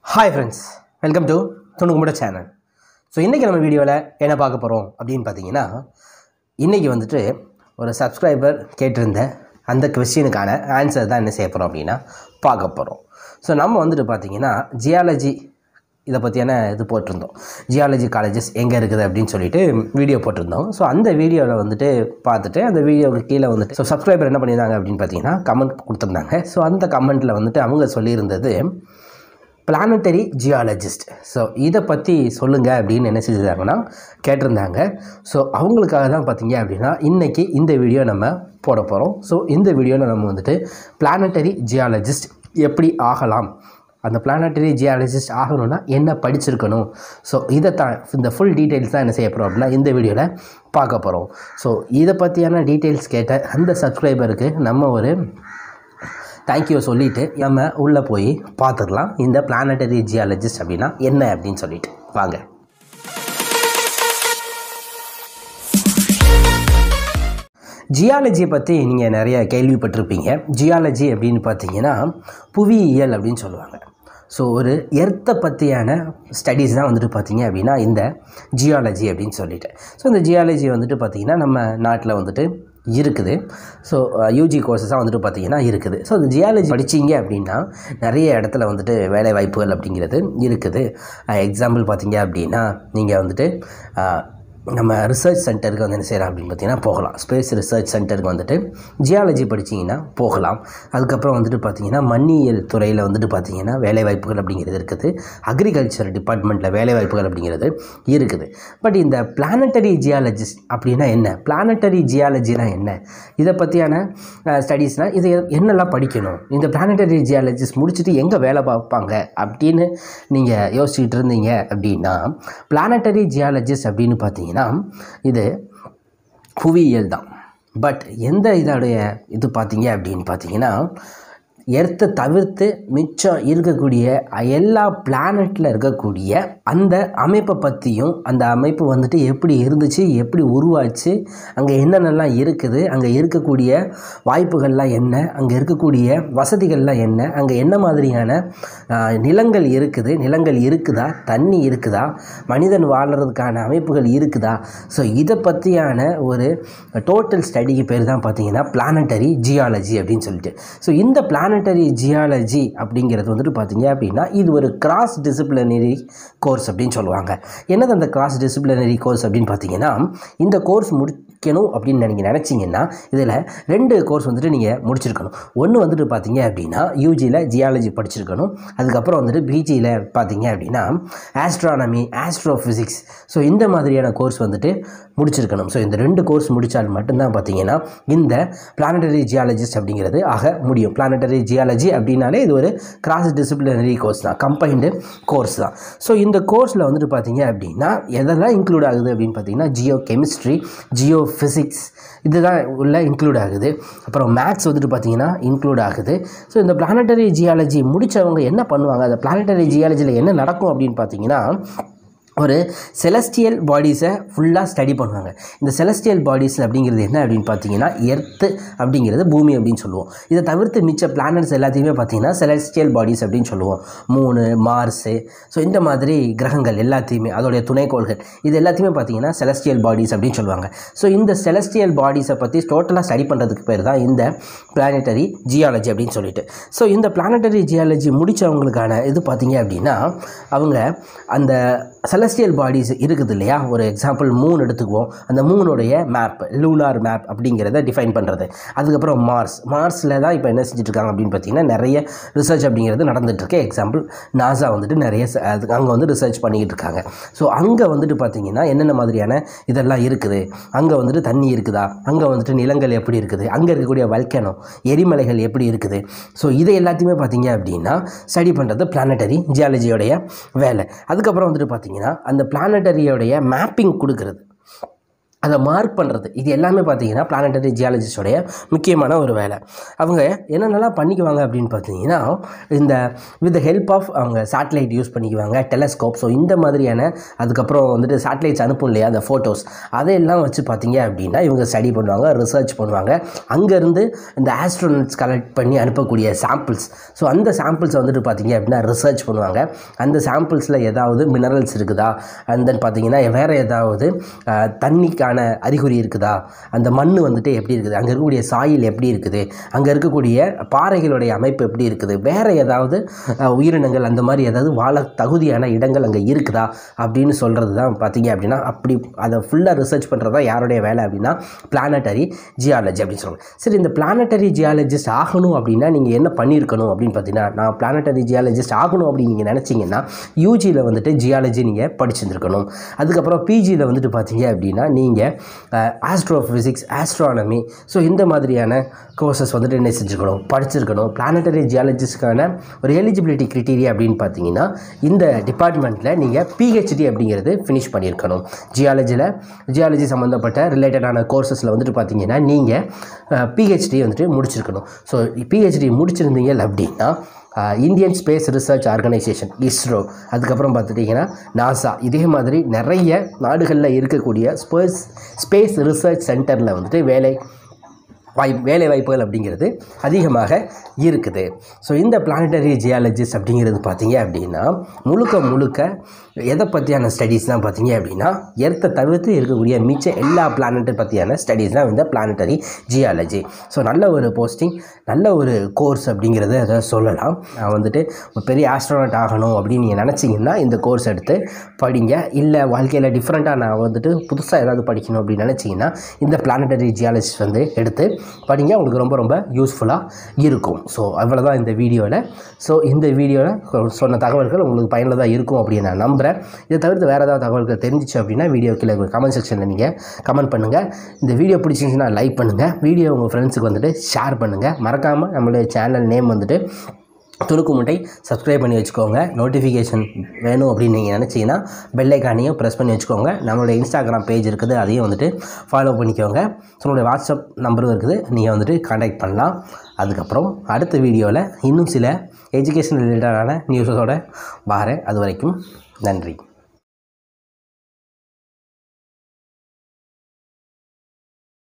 hi friends welcome to துணுக்குமுட channel so இன்றைக்கி நம்ம வீடியோவில் என்ன பார்க்க போகிறோம் அப்படின்னு பார்த்தீங்கன்னா இன்றைக்கி வந்துட்டு ஒரு சப்ஸ்கிரைபர் கேட்டிருந்த அந்த கொஸ்டினுக்கான ஆன்சர் தான் என்ன செய்ய போகிறோம் அப்படின்னா பார்க்க போகிறோம் ஸோ நம்ம வந்துட்டு பார்த்தீங்கன்னா ஜியாலஜி இதை பற்றியான இது போட்டிருந்தோம் ஜியாலஜி காலேஜஸ் எங்கே இருக்குது அப்படின்னு சொல்லிட்டு வீடியோ போட்டிருந்தோம் ஸோ அந்த வீடியோவில் வந்துட்டு பார்த்துட்டு அந்த வீடியோவுக்கு கீழே வந்துட்டு ஸோ சப்ஸ்கிரைபர் என்ன பண்ணியிருந்தாங்க அப்படின்னு பார்த்தீங்கன்னா கமெண்ட் கொடுத்துருந்தாங்க ஸோ அந்த கமெண்ட்டில் வந்துட்டு அவங்க சொல்லியிருந்தது பிளானட்டரி ஜியாலஜிஸ்ட் ஸோ இதை பற்றி சொல்லுங்கள் அப்படின்னு என்ன செஞ்சுருந்தாங்கன்னா கேட்டிருந்தாங்க ஸோ அவங்களுக்காக தான் பார்த்தீங்க அப்படின்னா இன்றைக்கி இந்த வீடியோ நம்ம போட போகிறோம் ஸோ இந்த வீடியோவில் நம்ம வந்துட்டு பிளானட்டரி ஜியாலஜிஸ்ட் எப்படி ஆகலாம் அந்த பிளானட்டரி ஜியாலஜிஸ்ட் ஆகணும்னா என்ன படிச்சிருக்கணும் ஸோ இதை தான் இந்த ஃபுல் டீட்டெயில்ஸ் தான் என்ன செய்ய போகிறோம் அப்படின்னா இந்த வீடியோவில் பார்க்க போகிறோம் ஸோ இதை பற்றியான டீட்டெயில்ஸ் கேட்ட அந்த சப்ஸ்கிரைபருக்கு நம்ம ஒரு தேங்க்யூ சொல்லிவிட்டு நம்ம உள்ளே போய் பார்த்துடலாம் இந்த பிளானட்டரி ஜியாலஜிஸ்ட் அப்படின்னா என்ன அப்படின்னு சொல்லிட்டு வாங்க ஜியாலஜியை பற்றி நீங்கள் நிறைய கேள்விப்பட்டிருப்பீங்க ஜியாலஜி அப்படின்னு பார்த்தீங்கன்னா புவியியல் அப்படின்னு சொல்லுவாங்க ஸோ ஒரு எர்த்தை பற்றியான ஸ்டடீஸ் தான் வந்துட்டு பார்த்தீங்க அப்படின்னா இந்த ஜியாலஜி அப்படின்னு சொல்லிட்டு ஸோ இந்த ஜியாலஜி வந்துட்டு பார்த்திங்கன்னா நம்ம நாட்டில் வந்துட்டு இருக்குது ஸோ யூஜி கோர்சஸாக வந்துட்டு பார்த்தீங்கன்னா இருக்குது ஸோ இந்த ஜியாலஜி படிச்சீங்க அப்படின்னா நிறைய இடத்துல வந்துட்டு வேலை வாய்ப்புகள் அப்படிங்கிறது இருக்குது எக்ஸாம்பிள் பார்த்தீங்க அப்படின்னா நீங்கள் வந்துட்டு அஹ், நம்ம ரிசர்ச் சென்டருக்கு வந்து என்ன செய்யலாம் அப்படின்னு பார்த்தீங்கன்னா போகலாம் ஸ்பேஸ் ரிசர்ச் சென்டருக்கு வந்துட்டு ஜியாலஜி படிச்சீங்கன்னா போகலாம் அதுக்கப்புறம் வந்துட்டு பார்த்தீங்கன்னா மண்ணியல் துறையில் வந்துட்டு பார்த்தீங்கன்னா வேலைவாய்ப்புகள் அப்படிங்கிறது இருக்குது அக்ரிகல்ச்சர் டிபார்ட்மெண்ட்டில் வேலைவாய்ப்புகள் அப்படிங்கிறது இருக்குது பட் இந்த பிளானட்டரி ஜியாலஜிஸ்ட் அப்படின்னா என்ன பிளானட்டரி ஜியாலஜினா என்ன இதை பற்றியான ஸ்டடீஸ்னால் இது என்னெல்லாம் படிக்கணும் இந்த பிளானட்டரி ஜியாலஜிஸ்ட் முடிச்சுட்டு எங்கே வேலை பார்ப்பாங்க அப்படின்னு நீங்கள் யோசிச்சுட்டு இருந்தீங்க அப்படின்னா பிளானட்டரி ஜியாலஜிஸ்ட் அப்படின்னு பார்த்தீங்கன்னா இது புவியியல் தான் பட் எந்த இதோடைய இது பார்த்தீங்க அப்படின்னு பார்த்தீங்கன்னா எர்த்தை தவிர்த்து மிச்சம் இருக்கக்கூடிய எல்லா பிளானட்டில் இருக்கக்கூடிய அந்த அமைப்பை பற்றியும் அந்த அமைப்பு வந்துட்டு எப்படி இருந்துச்சு எப்படி உருவாச்சு அங்கே என்னென்னலாம் இருக்குது அங்கே இருக்கக்கூடிய வாய்ப்புகள்லாம் என்ன அங்கே இருக்கக்கூடிய வசதிகள்லாம் என்ன அங்கே என்ன மாதிரியான ஆஹ், நிலங்கள் இருக்குது நிலங்கள் இருக்குதா தண்ணி இருக்குதா மனிதன் வாழறதுக்கான அமைப்புகள் இருக்குதா ஸோ இதை பற்றியான ஒரு டோட்டல் ஸ்டடிக்கு பேர் தான் பார்த்தீங்கன்னா பிளானட்டரி ஜியாலஜி அப்படின்னு சொல்லிட்டு ஸோ இந்த பிளானட்டரி ஜியாலஜி அப்படிங்கிறது வந்துட்டு பார்த்தீங்க அப்படின்னா இது ஒரு கிராஸ் டிசிப்ளினரி கோர்ஸ் அப்படின்னு சொல்லுவாங்க என்னது அந்த கிராஸ் டிசிப்ளினரி கோர்ஸ் அப்படின்னு பார்த்தீங்கன்னா இந்த கோர்ஸ் முடிக்கணும் அப்படின்னு நீங்கள் நினச்சிங்கன்னா இதில் ரெண்டு கோர்ஸ் வந்துட்டு நீங்கள் முடிச்சிருக்கணும் ஒன்று வந்துட்டு பார்த்தீங்க அப்படின்னா யூஜியில் ஜியாலஜி படிச்சிருக்கணும் அதுக்கப்புறம் வந்துட்டு பிஜியில் பார்த்தீங்க அப்படின்னா ஆஸ்ட்ரானமி ஆஸ்ட்ரோஃபிசிக்ஸ் ஸோ இந்த மாதிரியான கோர்ஸ் வந்துட்டு முடிச்சிருக்கணும் ஸோ இந்த ரெண்டு கோர்ஸ் முடித்தால் மட்டும்தான் பார்த்தீங்கன்னா இந்த பிளானட்டரி ஜியாலஜிஸ்ட் அப்படிங்கிறது ஆக முடியும் பிளானட்டரி ஜியாலஜி அப்படின்னாலே இது ஒரு கிராஸ் டிசிப்ளினரி கோர்ஸ் தான் கம்பைன்டு கோர்ஸ் தான் ஸோ இந்த கோர்ஸில் வந்துட்டு பார்த்தீங்க அப்படின்னா எதெல்லாம் இன்க்ளூட் ஆகுது அப்படின்னு பார்த்தீங்கன்னா ஜியோ கெமிஸ்ட்ரி ஜியோ ஃபிசிக்ஸ் இதுதான் உள்ள இன்க்ளூட் ஆகுது அப்புறம் மேக்ஸ் வந்துட்டு பார்த்தீங்கன்னா இன்க்ளூட் ஆகுது ஸோ இந்த பிளானட்டரி ஜியாலஜி முடித்தவங்க என்ன பண்ணுவாங்க அந்த பிளானட்டரி ஜியாலஜியில் என்ன நடக்கும் அப்படின்னு பார்த்தீங்கன்னா ஒரு செலஸ்டியல் பாடிஸை ஃபுல்லாக ஸ்டடி பண்ணுவாங்க இந்த செலஸ்டியல் பாடிஸ் அப்படிங்கிறது என்ன அப்படின்னு பார்த்தீங்கன்னா எர்த்து அப்படிங்கிறது பூமி அப்படின்னு சொல்லுவோம் இதை தவிர்த்து மிச்ச பிளானட்ஸ் எல்லாத்தையுமே பார்த்தீங்கன்னா செலஸ்டியல் பாடிஸ் அப்படின்னு சொல்லுவோம் மூணு மார்ஸு ஸோ இந்த மாதிரி கிரகங்கள் எல்லாத்தையுமே அதோடைய துணைக்கோள்கள் இது எல்லாத்தையுமே பார்த்தீங்கன்னா செலஸ்டியல் பாடிஸ் அப்படின்னு சொல்லுவாங்க ஸோ இந்த செலஸ்டியல் பாடிஸை பற்றி டோட்டலாக ஸ்டடி பண்ணுறதுக்கு பேர் தான் இந்த பிளானட்டரி ஜியாலஜி அப்படின்னு சொல்லிட்டு ஸோ இந்த பிளானட்டரி ஜியாலஜி முடித்தவங்களுக்கான இது பார்த்தீங்க அப்படின்னா அவங்க அந்த செலஸ்டியல் பாடிஸ் இருக்குது இல்லையா ஒரு எக்ஸாம்பிள் மூணு எடுத்துக்குவோம் அந்த மூணுடைய மேப் லூனார் மேப் அப்படிங்கிறத டிஃபைன் பண்ணுறது அதுக்கப்புறம் மார்ஸ் மார்ஸில் தான் இப்போ என்ன செஞ்சுட்டு இருக்காங்க அப்படின்னு பார்த்தீங்கன்னா நிறைய ரிசர்ச் அப்படிங்கிறது நடந்துகிட்ருக்கு எக்ஸாம்பிள் நாசா வந்துட்டு நிறைய ச- அது அங்கே வந்து ரிசர்ச் பண்ணிக்கிட்டு இருக்காங்க ஸோ அங்கே வந்துட்டு பார்த்தீங்கன்னா என்னென்ன மாதிரியான இதெல்லாம் இருக்குது அங்கே வந்துட்டு தண்ணி இருக்குதா அங்கே வந்துட்டு நிலங்கள் எப்படி இருக்குது அங்கே இருக்கக்கூடிய வல்கனோ எரிமலைகள் எப்படி இருக்குது ஸோ இதை எல்லாத்தையுமே பார்த்தீங்க அப்படின்னா ஸ்டடி பண்ணுறது பிளானட்டரி ஜியாலஜியோடைய வேலை அதுக்கப்புறம் வந்துட்டு பார்த்தீங்கன்னா அந்த பிளானட்டரியோடைய மேப்பிங் கொடுக்கறது அதை மார்க் பண்ணுறது இது எல்லாமே பார்த்தீங்கன்னா பிளானட்டரி ஜியாலஜிஸ்டோடைய முக்கியமான ஒரு வேலை அவங்க என்னென்னலாம் பண்ணிக்குவாங்க அப்படின்னு பார்த்தீங்கன்னா இந்த வித் ஹெல்ப் ஆஃப் அவங்க சேட்டலைட் யூஸ் பண்ணிக்குவாங்க டெலஸ்கோப் ஸோ இந்த மாதிரியான அதுக்கப்புறம் வந்துட்டு சேட்டலைட்ஸ் அனுப்பும் இல்லையா அந்த ஃபோட்டோஸ் அதையெல்லாம் வச்சு பார்த்தீங்க அப்படின்னா இவங்க ஸ்டடி பண்ணுவாங்க ரிசர்ச் பண்ணுவாங்க அங்கேருந்து இந்த ஆஸ்ட்ரோனட்ஸ் கலெக்ட் பண்ணி அனுப்பக்கூடிய சாம்பிள்ஸ் ஸோ அந்த சாம்பிள்ஸை வந்துட்டு பார்த்தீங்க அப்படின்னா ரிசர்ச் பண்ணுவாங்க அந்த சாம்பிள்ஸில் ஏதாவது மினரல்ஸ் இருக்குதா அண்ட் தென் பார்த்தீங்கன்னா வேறு ஏதாவது அஹ், தண்ணிக்கான அறிகுறி இருக்குதா அந்த மண் வந்துட்டு எப்படி இருக்குது அங்கே இருக்கக்கூடிய சாயில் எப்படி இருக்குது அங்கே இருக்கக்கூடிய பாறைகளுடைய அமைப்பு எப்படி இருக்குது வேறு ஏதாவது அஹ், உயிரினங்கள் அந்த மாதிரி ஏதாவது வாழ தகுதியான இடங்கள் அங்கே இருக்குதா அப்படின்னு சொல்கிறது தான் பார்த்தீங்க அப்படின்னா அப்படி அதை ஃபுல்லாக ரிசர்ச் பண்ணுறது தான் யாருடைய வேலை அப்படின்னா பிளானட்டரி ஜியாலஜி அப்படின்னு சொல்லுவாங்க சரி இந்த பிளானட்டரி ஜியாலஜிஸ்ட் ஆகணும் அப்படின்னா நீங்கள் என்ன பண்ணியிருக்கணும் அப்படின்னு பார்த்தீங்கன்னா நான் பிளானட்டரி ஜியாலஜிஸ்ட் ஆகணும் அப்படின்னு நீங்கள் நினச்சிங்கன்னா யூஜியில் வந்துட்டு ஜியாலஜி நீங்கள் படிச்சிருந்துருக்கணும் அதுக்கப்புறம் பிஜியில் வந்துட்டு பார்த்தீங்க அப்படின்னா நீங்கள் ஆஸ்ட்ரோஃபிசிக்ஸ் ஆஸ்ட்ரானமி ஸோ இந்த மாதிரியான கோர்சஸ் வந்துட்டு என்ன செஞ்சுருக்கணும் படிச்சிருக்கணும் பிளானட்டரி ஜியாலஜிஸ்ட்கான ஒரு எலிஜிபிலிட்டி க்ரிட்டீரியா அப்படின்னு பார்த்தீங்கன்னா இந்த டிபார்ட்மெண்ட்டில் நீங்கள் பிஹெச்டி அப்படிங்கிறது ஃபினிஷ் பண்ணியிருக்கணும் ஜியாலஜியில் ஜியாலஜி சம்மந்தப்பட்ட ரிலேட்டடான கோர்சஸில் வந்துட்டு பார்த்தீங்கன்னா நீங்கள் பிஹெச்டி வந்துட்டு முடிச்சிருக்கணும் ஸோ பிஹெச்டி முடிச்சிருந்தீங்க அப்படின்னா Indian space research organisation ISRO அதுக்கப்புறம் பார்த்துட்டிங்கன்னா நாசா இதே மாதிரி நிறைய நாடுகளில் இருக்கக்கூடிய ஸ்பேஸ் ஸ்பேஸ் ரிசர்ச் சென்டரில் வந்துட்டு வேலை வாய் வேலை வாய்ப்புகள் அப்படிங்கிறது அதிகமாக இருக்குது ஸோ இந்த பிளானட்டரி ஜியாலஜிஸ்ட் அப்படிங்கிறது பார்த்தீங்க அப்படின்னா முழுக்க முழுக்க எதை பற்றியான ஸ்டடீஸ் தான் பார்த்தீங்க அப்படின்னா எர்த்தை தவிர்த்து இருக்கக்கூடிய மிச்ச எல்லா பிளானட்டை பற்றியான ஸ்டடீஸ் தான் இந்த பிளானட்டரி ஜியாலஜி ஸோ நல்ல ஒரு போஸ்டிங் நல்ல ஒரு கோர்ஸ் அப்படிங்கிறத அதை சொல்லலாம் நான் வந்துட்டு ஒரு பெரிய ஆஸ்ட்ரோனட் ஆகணும் அப்படின்னு நீங்கள் நினச்சிங்கன்னா இந்த கோர்ஸ் எடுத்து படிங்க இல்லை வாழ்க்கையில் டிஃப்ரெண்ட்டாக நான் வந்துட்டு புதுசாக ஏதாவது படிக்கணும் அப்படின்னு நினச்சிங்கன்னா இந்த பிளானட்டரி ஜியாலஜிஸ்ட் வந்து எடுத்து படிங்க உங்களுக்கு ரொம்ப ரொம்ப யூஸ்ஃபுல்லாக இருக்கும் ஸோ அவ்வளோதான் இந்த வீடியோவில் ஸோ இந்த வீடியோவில் சொன்ன தகவல்கள் உங்களுக்கு பயனுள்ளதாக இருக்கும் அப்படின்னு நான் நம்புகிறேன் இதை தவிர்த்து வேறு ஏதாவது தகவல்கள் தெரிஞ்சிச்சு அப்படின்னா வீடியோ கீழே கமெண்ட் செக்ஷனில் நீங்கள் கமெண்ட் பண்ணுங்கள் இந்த வீடியோ பிடிச்சிருந்துச்சுன்னா லைக் பண்ணுங்கள் வீடியோ உங்கள் ஃப்ரெண்ட்ஸுக்கு வந்துட்டு ஷேர் பண்ணுங்கள் மறக்காமல் நம்மளுடைய சேனல் நேம் வந்துட்டு துணுக்கு முட்டை சப்ஸ்கிரைப் பண்ணி வச்சுக்கோங்க நோட்டிஃபிகேஷன் வேணும் அப்படின்னு நீங்கள் நினச்சிங்கன்னா பெல்லைக்கானையும் ப்ரெஸ் பண்ணி வச்சுக்கோங்க நம்மளுடைய இன்ஸ்டாகிராம் பேஜ் இருக்குது அதையும் வந்துட்டு ஃபாலோ பண்ணிக்கோங்க ஸோ உங்களுடைய வாட்ஸ்அப் நம்பரும் இருக்குது நீங்கள் வந்துட்டு காண்டாக்ட் பண்ணலாம் அதுக்கப்புறம் அடுத்த வீடியோவில் இன்னும் சில எஜுகேஷன் ரிலேட்டடான நியூஸஸோட வாரேன் அது வரைக்கும் நன்றி